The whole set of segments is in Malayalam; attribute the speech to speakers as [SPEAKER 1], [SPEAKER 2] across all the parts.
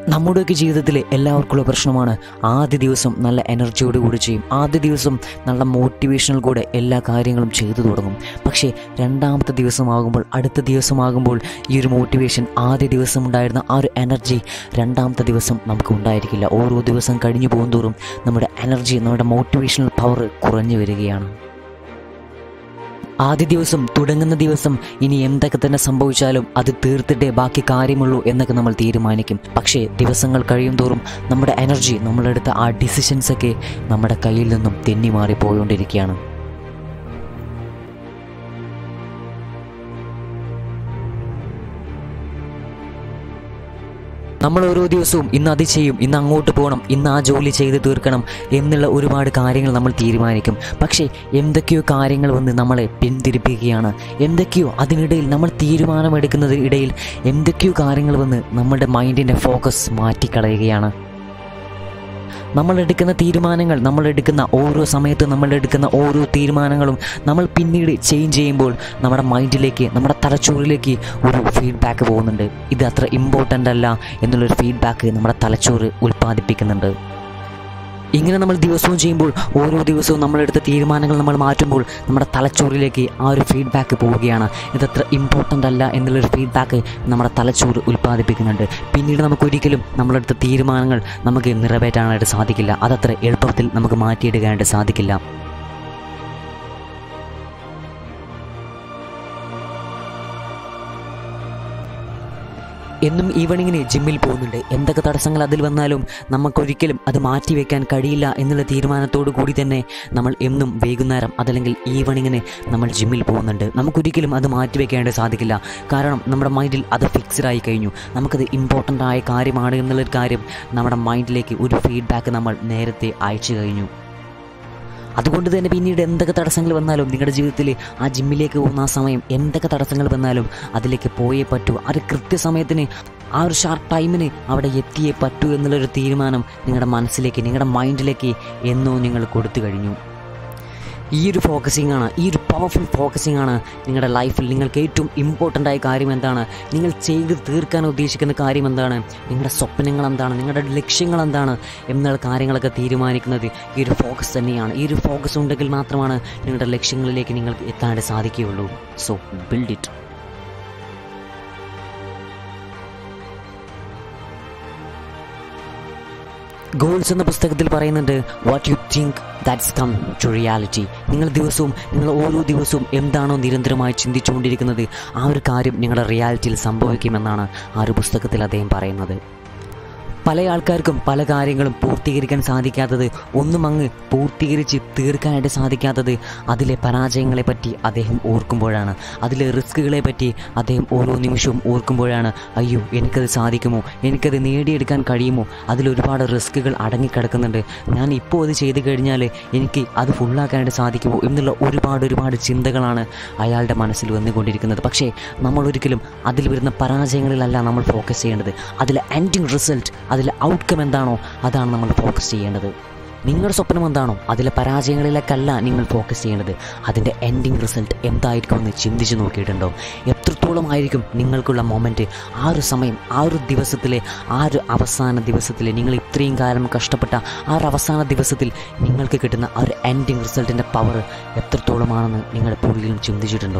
[SPEAKER 1] നമ്മുടെയൊക്കെ ജീവിതത്തിൽ എല്ലാവർക്കുള്ള പ്രശ്നമാണ് ആദ്യ ദിവസം നല്ല എനർജിയോട് കൂടി ചെയ്യും ആദ്യ ദിവസം നല്ല മോട്ടിവേഷണൽ കൂടെ എല്ലാ കാര്യങ്ങളും ചെയ്തു തുടങ്ങും പക്ഷേ രണ്ടാമത്തെ ദിവസമാകുമ്പോൾ അടുത്ത ദിവസമാകുമ്പോൾ ഈ ഒരു മോട്ടിവേഷൻ ആദ്യ ദിവസം ഉണ്ടായിരുന്ന ആ ഒരു എനർജി രണ്ടാമത്തെ ദിവസം നമുക്ക് ഉണ്ടായിരിക്കില്ല ഓരോ ദിവസം കഴിഞ്ഞു പോകുന്തോറും നമ്മുടെ എനർജി നമ്മുടെ മോട്ടിവേഷണൽ പവർ കുറഞ്ഞു വരികയാണ് ആദ്യ ദിവസം തുടങ്ങുന്ന ദിവസം ഇനി എന്തൊക്കെ തന്നെ സംഭവിച്ചാലും അത് തീർത്തിട്ടേ ബാക്കി കാര്യമുള്ളൂ എന്നൊക്കെ നമ്മൾ തീരുമാനിക്കും പക്ഷേ ദിവസങ്ങൾ കഴിയും തോറും നമ്മുടെ എനർജി നമ്മളെടുത്ത ആ ഡിസിഷൻസ് ഒക്കെ നമ്മുടെ കയ്യിൽ നിന്നും തെന്നി മാറി പോയോണ്ടിരിക്കുകയാണ് നമ്മൾ ഓരോ ദിവസവും ഇന്ന് അത് ചെയ്യും ഇന്ന് അങ്ങോട്ട് പോകണം ഇന്ന് ആ ജോലി ചെയ്ത് തീർക്കണം എന്നുള്ള ഒരുപാട് കാര്യങ്ങൾ നമ്മൾ തീരുമാനിക്കും പക്ഷേ എന്തൊക്കെയോ കാര്യങ്ങൾ വന്ന് നമ്മളെ പിന്തിരിപ്പിക്കുകയാണ് എന്തൊക്കെയോ അതിനിടയിൽ നമ്മൾ തീരുമാനമെടുക്കുന്നതിന് ഇടയിൽ എന്തൊക്കെയോ കാര്യങ്ങൾ വന്ന് നമ്മുടെ മൈൻഡിൻ്റെ ഫോക്കസ് മാറ്റിക്കളയുകയാണ് നമ്മൾ എടുക്കുന്ന തീരുമാനങ്ങൾ നമ്മൾ എടുക്കുന്ന ഓരോ സമയത്തും നമ്മൾ എടുക്കുന്ന ഓരോ തീരുമാനങ്ങളും നമ്മൾ പിന്നീട് ചേഞ്ച് ചെയ്യുമ്പോൾ നമ്മുടെ മൈൻഡിലേക്ക് നമ്മുടെ തലച്ചോറിലേക്ക് ഒരു ഫീഡ്ബാക്ക് പോകുന്നുണ്ട് ഇത് അത്ര ഇമ്പോർട്ടൻ്റ് അല്ല എന്നുള്ളൊരു ഫീഡ്ബാക്ക് നമ്മുടെ തലച്ചോറ് ഉൽപ്പാദിപ്പിക്കുന്നുണ്ട് ഇങ്ങനെ നമ്മൾ ദിവസവും ചെയ്യുമ്പോൾ ഓരോ ദിവസവും നമ്മളെടുത്ത തീരുമാനങ്ങൾ നമ്മൾ മാറ്റുമ്പോൾ നമ്മുടെ തലച്ചോറിലേക്ക് ആ ഒരു ഫീഡ്ബാക്ക് പോവുകയാണ് ഇതത്ര ഇമ്പോർട്ടൻ്റ് അല്ല എന്നുള്ളൊരു ഫീഡ്ബാക്ക് നമ്മുടെ തലച്ചോറ് ഉൽപ്പാദിപ്പിക്കുന്നുണ്ട് പിന്നീട് നമുക്കൊരിക്കലും നമ്മളെടുത്ത തീരുമാനങ്ങൾ നമുക്ക് നിറവേറ്റാനായിട്ട് സാധിക്കില്ല അതത്ര എളുപ്പത്തിൽ നമുക്ക് മാറ്റിയെടുക്കാനായിട്ട് സാധിക്കില്ല എന്നും ഈവനിങ്ങിന് ജിമ്മിൽ പോകുന്നുണ്ട് എന്തൊക്കെ തടസ്സങ്ങൾ അതിൽ വന്നാലും നമുക്കൊരിക്കലും അത് മാറ്റിവെക്കാൻ കഴിയില്ല എന്നുള്ള തീരുമാനത്തോടു കൂടി തന്നെ നമ്മൾ എന്നും വൈകുന്നേരം അതല്ലെങ്കിൽ ഈവനിങ്ങിന് നമ്മൾ ജിമ്മിൽ പോകുന്നുണ്ട് നമുക്കൊരിക്കലും അത് മാറ്റിവെക്കാനായിട്ട് സാധിക്കില്ല കാരണം നമ്മുടെ മൈൻഡിൽ അത് ഫിക്സ്ഡ് ആയി കഴിഞ്ഞു നമുക്കത് ഇമ്പോർട്ടൻ്റ് ആയ കാര്യമാണ് എന്നുള്ളൊരു കാര്യം നമ്മുടെ മൈൻഡിലേക്ക് ഒരു ഫീഡ്ബാക്ക് നമ്മൾ നേരത്തെ അയച്ചു കഴിഞ്ഞു അതുകൊണ്ട് തന്നെ പിന്നീട് എന്തൊക്കെ തടസ്സങ്ങൾ വന്നാലും നിങ്ങളുടെ ജീവിതത്തിൽ ആ ജിമ്മിലേക്ക് പോകുന്ന ആ സമയം എന്തൊക്കെ തടസ്സങ്ങൾ വന്നാലും അതിലേക്ക് പോയേ പറ്റൂ ആ ഒരു കൃത്യസമയത്തിന് ആ ഒരു ഷാർപ്പ് ടൈമിന് അവിടെ എത്തിയേ പറ്റൂ എന്നുള്ളൊരു തീരുമാനം നിങ്ങളുടെ മനസ്സിലേക്ക് നിങ്ങളുടെ മൈൻഡിലേക്ക് എന്നോ നിങ്ങൾ കൊടുത്തു കഴിഞ്ഞു ഈ ഒരു ഫോക്കസിംഗ് ആണ് ഈ ഒരു പവർഫുൾ ഫോക്കസിംഗ് ആണ് നിങ്ങളുടെ ലൈഫിൽ നിങ്ങൾക്ക് ഏറ്റവും ഇമ്പോർട്ടൻ്റ് ആയ കാര്യം എന്താണ് നിങ്ങൾ ചെയ്ത് തീർക്കാൻ ഉദ്ദേശിക്കുന്ന കാര്യം എന്താണ് നിങ്ങളുടെ സ്വപ്നങ്ങൾ എന്താണ് നിങ്ങളുടെ ലക്ഷ്യങ്ങൾ എന്താണ് എന്നുള്ള കാര്യങ്ങളൊക്കെ തീരുമാനിക്കുന്നത് ഈ ഒരു ഫോക്കസ് തന്നെയാണ് ഈ ഒരു ഫോക്കസ് ഉണ്ടെങ്കിൽ മാത്രമാണ് നിങ്ങളുടെ ലക്ഷ്യങ്ങളിലേക്ക് നിങ്ങൾക്ക് എത്താനായിട്ട് സാധിക്കുകയുള്ളൂ സോ ബിൽഡ് ഇറ്റ് ഗോൾസ് എന്ന പുസ്തകത്തിൽ പറയുന്നുണ്ട് what you think that's come to reality നിങ്ങൾ ദിവസവും നിങ്ങൾ ഓരോ ദിവസവും എന്താണോ നിരന്തരമായി ചിന്തിച്ചുകൊണ്ടിരിക്കുന്നത് ആ ഒരു കാര്യം നിങ്ങളുടെ റിയാലിറ്റിയിൽ സംഭവിക്കുമെന്നാണ് ആ ഒരു പുസ്തകത്തിൽ അദ്ദേഹം പറയുന്നത് പല ആൾക്കാർക്കും പല കാര്യങ്ങളും പൂർത്തീകരിക്കാൻ സാധിക്കാത്തത് ഒന്നും അങ്ങ് പൂർത്തീകരിച്ച് തീർക്കാനായിട്ട് സാധിക്കാത്തത് അതിലെ പരാജയങ്ങളെ പറ്റി അദ്ദേഹം ഓർക്കുമ്പോഴാണ് അതിലെ റിസ്കുകളെ പറ്റി അദ്ദേഹം ഓരോ നിമിഷവും ഓർക്കുമ്പോഴാണ് അയ്യോ എനിക്കത് സാധിക്കുമോ എനിക്കത് നേടിയെടുക്കാൻ കഴിയുമോ അതിലൊരുപാട് റിസ്കുകൾ അടങ്ങിക്കിടക്കുന്നുണ്ട് ഞാൻ ഇപ്പോൾ അത് ചെയ്തു കഴിഞ്ഞാൽ എനിക്ക് അത് ഫുള്ളാക്കാനായിട്ട് സാധിക്കുമോ എന്നുള്ള ഒരുപാട് ഒരുപാട് ചിന്തകളാണ് അയാളുടെ മനസ്സിൽ വന്നുകൊണ്ടിരിക്കുന്നത് പക്ഷേ നമ്മൾ ഒരിക്കലും അതിൽ വരുന്ന പരാജയങ്ങളിലല്ല നമ്മൾ ഫോക്കസ് ചെയ്യേണ്ടത് അതിലെ എൻഡിങ് റിസൾട്ട് അതിലെ ഔട്ട്കം എന്താണോ അതാണ് നമ്മൾ ഫോക്കസ് ചെയ്യേണ്ടത് നിങ്ങളുടെ സ്വപ്നം എന്താണോ അതിലെ പരാജയങ്ങളിലേക്കല്ല നിങ്ങൾ ഫോക്കസ് ചെയ്യേണ്ടത് അതിൻ്റെ എൻഡിങ് റിസൾട്ട് എന്തായിരിക്കുമെന്ന് ചിന്തിച്ച് നോക്കിയിട്ടുണ്ടോ എത്രത്തോളം ആയിരിക്കും നിങ്ങൾക്കുള്ള മൊമെൻറ്റ് ആ ഒരു സമയം ആ ഒരു ദിവസത്തിലെ ആ ഒരു അവസാന ദിവസത്തിലെ നിങ്ങൾ ഇത്രയും കാലം കഷ്ടപ്പെട്ട ആ ഒരു അവസാന ദിവസത്തിൽ നിങ്ങൾക്ക് കിട്ടുന്ന ആ ഒരു എൻഡിങ് റിസൾട്ടിൻ്റെ പവർ എത്രത്തോളമാണെന്ന് നിങ്ങളുടെ പുള്ളിലും ചിന്തിച്ചിട്ടുണ്ടോ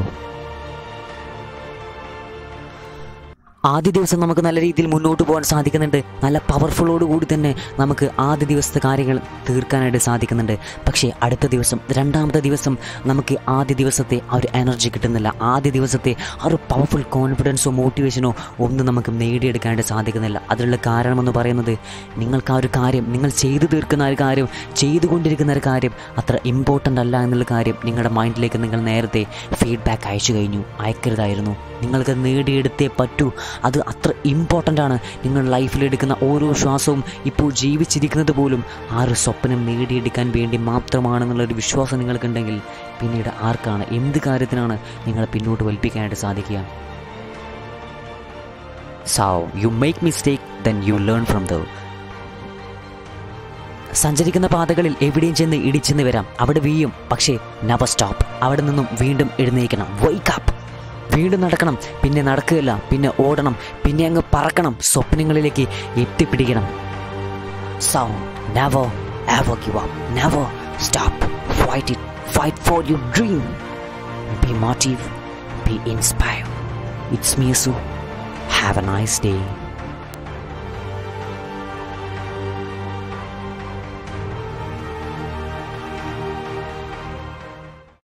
[SPEAKER 1] ആദ്യ ദിവസം നമുക്ക് നല്ല രീതിയിൽ മുന്നോട്ട് പോകാൻ സാധിക്കുന്നുണ്ട് നല്ല പവർഫുള്ളോട് കൂടി തന്നെ നമുക്ക് ആദ്യ ദിവസത്തെ കാര്യങ്ങൾ തീർക്കാനായിട്ട് സാധിക്കുന്നുണ്ട് പക്ഷേ അടുത്ത ദിവസം രണ്ടാമത്തെ ദിവസം നമുക്ക് ആദ്യ ദിവസത്തെ ആ ഒരു എനർജി കിട്ടുന്നില്ല ആദ്യ ദിവസത്തെ ആ ഒരു പവർഫുൾ കോൺഫിഡൻസോ മോട്ടിവേഷനോ ഒന്നും നമുക്ക് നേടിയെടുക്കാനായിട്ട് സാധിക്കുന്നില്ല അതിനുള്ള കാരണമെന്ന് പറയുന്നത് നിങ്ങൾക്ക് ആ ഒരു കാര്യം നിങ്ങൾ ചെയ്തു തീർക്കുന്ന ഒരു കാര്യം ചെയ്തുകൊണ്ടിരിക്കുന്ന ഒരു കാര്യം അത്ര ഇമ്പോർട്ടൻ്റ് അല്ല എന്നുള്ള കാര്യം നിങ്ങളുടെ മൈൻഡിലേക്ക് നിങ്ങൾ നേരത്തെ ഫീഡ്ബാക്ക് അയച്ചു കഴിഞ്ഞു അയക്കരുതായിരുന്നു നിങ്ങൾക്ക് നേടിയെടുത്തേ പറ്റൂ അത് അത്ര ഇമ്പോർട്ടൻ്റ് ആണ് നിങ്ങൾ ലൈഫിൽ എടുക്കുന്ന ഓരോ ശ്വാസവും ഇപ്പോൾ ജീവിച്ചിരിക്കുന്നത് പോലും ആ ഒരു സ്വപ്നം നേടിയെടുക്കാൻ വേണ്ടി മാത്രമാണെന്നുള്ളൊരു വിശ്വാസം നിങ്ങൾക്കുണ്ടെങ്കിൽ പിന്നീട് ആർക്കാണ് എന്ത് കാര്യത്തിനാണ് നിങ്ങളെ പിന്നോട്ട് വലിപ്പിക്കാനായിട്ട് സാധിക്കുക so you make mistake then you learn from the സഞ്ചരിക്കുന്ന പാതകളിൽ എവിടെയും ചെന്ന് ഇടിച്ചെന്ന് വരാം അവിടെ വീയും പക്ഷേ നവർ സ്റ്റോപ്പ് അവിടെ നിന്നും വീണ്ടും എഴുന്നേൽക്കണം വൈക്ക് അപ്പ് വീണ്ടും നടക്കണം പിന്നെ നടക്കുകയില്ല പിന്നെ ഓടണം പിന്നെ അങ്ങ് പറക്കണം സ്വപ്നങ്ങളിലേക്ക് എത്തിപ്പിടിക്കണം so never ever give up never stop fight it fight for your dream be motive be inspire it's me സു ഹാവ് എ നൈസ് ഡേ